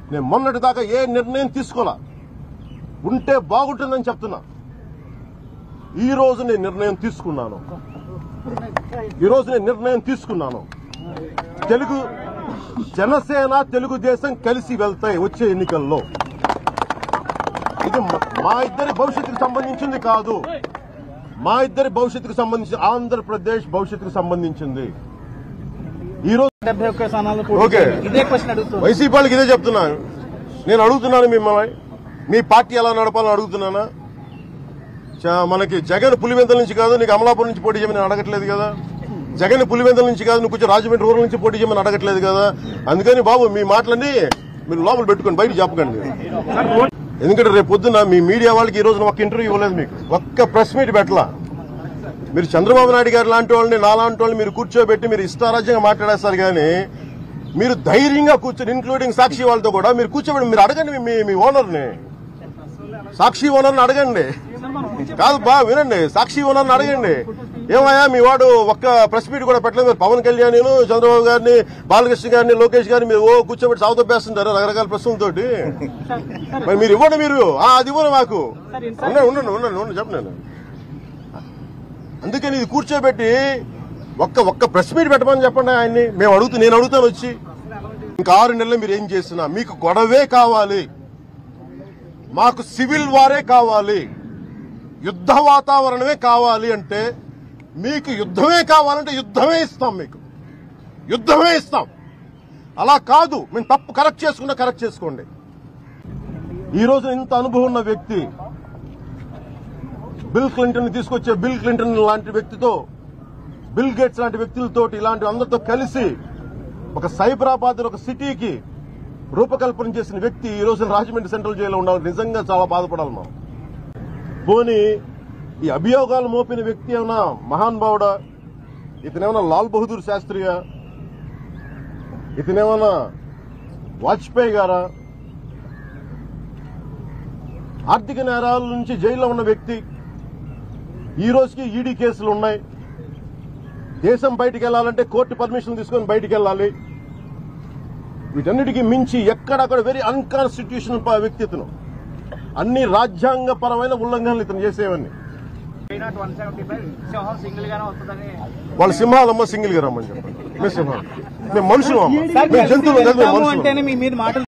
నేను మొన్నటి దాకా ఏ నిర్ణయం తీసుకోలా ఉంటే బాగుంటుందని చెప్తున్నా ఈ రోజు నేను నిర్ణయం తీసుకున్నాను ఈ రోజు నేను నిర్ణయం తీసుకున్నాను తెలుగు జనసేన తెలుగుదేశం కలిసి వెళ్తాయి వచ్చే ఎన్నికల్లో ఇది మ- మా ఇద్దరి భవిష్యత్తుకు సంబంధించింది కాదు మా ఇద్దరి భవిష్యత్తుకు సంబంధించి ఆంధ్రప్రదేశ్ భవిష్యత్తుకు సంబంధించింది ఈ రోజు డెబ్బై ఒక్క స్థానాలు ఓకే. ఇదే క్వశ్చన్ అడుగుతుంది వైసీపీ వాళ్ళకి ఇదే చెప్తున్నాను నేను అడుగుతున్నాను మిమ్మల్ని మీ పార్టీ ఎలా నడపాలని అడుగుతున్నానా చ- మనకి జగన్ పులివెందుల నుంచి కాదు నీకు అమలాపురం నుంచి పోటీ చేయమని అడగట్లేదు కదా జగన్ పులివెందుల నుంచి కాదు నువ్వు కొంచెం రాజమండ్రి రూరల్ నుంచి పోటీ చేయమని అడగట్లేదు కదా అందుకని బాబు మీ మాటలన్నీ మీరు లోపల పెట్టుకోండి బయట చెప్పకండి ఎందుకంటే రేపు పొద్దున మీ మీడియా వాళ్ళకి ఈ రోజున ఒక్క ఇంటర్వ్యూ ఇవ్వలేదు మీకు ఒక్క ప్రెస్ మీట్ పెట్టలా మీరు చంద్రబాబు నాయుడు గారు లాంటి వాళ్ళని నాలాంటి వాళ్ళని మీరు కూర్చోబెట్టి మీరు ఇష్టారాజ్యంగా మాట్లాడేస్తారు కానీ మీరు ధైర్యంగా కూర్చొని ఇంక్లూడింగ్ సాక్షి వాళ్ళతో కూడా మీరు కూర్చోబెట్టి మీరు అడగండి మీ మీ ఓనర్ని సాక్షి ఓనర్ని అడగండి కాదు బా వినండి సాక్షి ఓనర్ని అడగండి ఏమయ్యా మీ వాడు ఒక్క ప్రెస్ మీట్ కూడా పెట్టలేదు మీరు పవన్ కళ్యాణ్ చంద్రబాబు గారిని బాలకృష్ణ గారిని లోకేష్ గారిని మీరు ఓ కూర్చోబెట్టి సాగుతోపేస్తుంటారు రకరకాల ప్రశ్నలతోటి మరి మీరు ఇవ్వండి మీరు ఆ, అది ఇవ్వండి మాకు ఉండండి ఉండండి ఉండండి ఉండండి చెప్పండి అందుకని ఇది కూర్చోబెట్టి ఒక్క ఒక్క ప్రెస్ మీట్ పెట్టమని చెప్పండి ఆయన్ని మేము అడుగుతూ నేను అడుగుతాను వచ్చి ఇంకా ఆరు నెలలు మీరు ఏం చేసినా మీకు గొడవే కావాలి మాకు సివిల్ వారే కావాలి యుద్ధ వాతావరణమే కావాలి అంటే మీకు యుద్ధమే కావాలంటే యుద్ధమే ఇస్తాం మీకు యుద్ధమే ఇస్తాం అలా కాదు మేము తప్పు కరెక్ట్ చేసుకున్నా కరెక్ట్ చేసుకోండి ఈ రోజు ఇంత అనుభవం ఉన్న వ్యక్తి బిల్ క్లింటన్ తీసుకొచ్చే బిల్ క్లింటన్ లాంటి వ్యక్తితో బిల్ గేట్స్ లాంటి వ్యక్తులతో ఇలాంటి అందరితో కలిసి ఒక సైబరాబాద్ ఒక సిటీకి రూపకల్పన చేసిన వ్యక్తి ఈ రోజు రాజమండ్రి సెంట్రల్ జైల్లో ఉండాలి నిజంగా చాలా బాధపడాలి మనం పోనీ ఈ అభియోగాలు మోపిన వ్యక్తి ఏమన్నా మహాన్ భావుడా ఇతనేమన్నా లాల్ బహదూర్ శాస్త్రియా ఇతనేమన్నా వాజ్పేయి గారా ఆర్థిక నేరాల నుంచి జైల్లో ఉన్న వ్యక్తి ఈ రోజుకి ఈడీ కేసులు ఉన్నాయి దేశం బయటికి వెళ్ళాలంటే కోర్టు పర్మిషన్ తీసుకొని బయటికి వెళ్ళాలి వీటన్నిటికీ మించి ఎక్కడక్కడ వెరీ అన్కాన్స్టిట్యూషనల్ వ్యక్తి ఇతను అన్ని రాజ్యాంగపరమైన ఉల్లంఘనలు ఇతను చేసేవన్నీ వన్ సెవెంటీ ఫైవ్ సింహం సింగిల్ గానే వస్తుందని వాళ్ళ సింహాలమ్మ సింగిల్ గా రమ్మని చెప్పండి మేము సింహాలు మేము మనుషులు అమ్మ మేము జంతువులు కాదు మేము అంటేనే మనుషులు మీ మీద మాటలు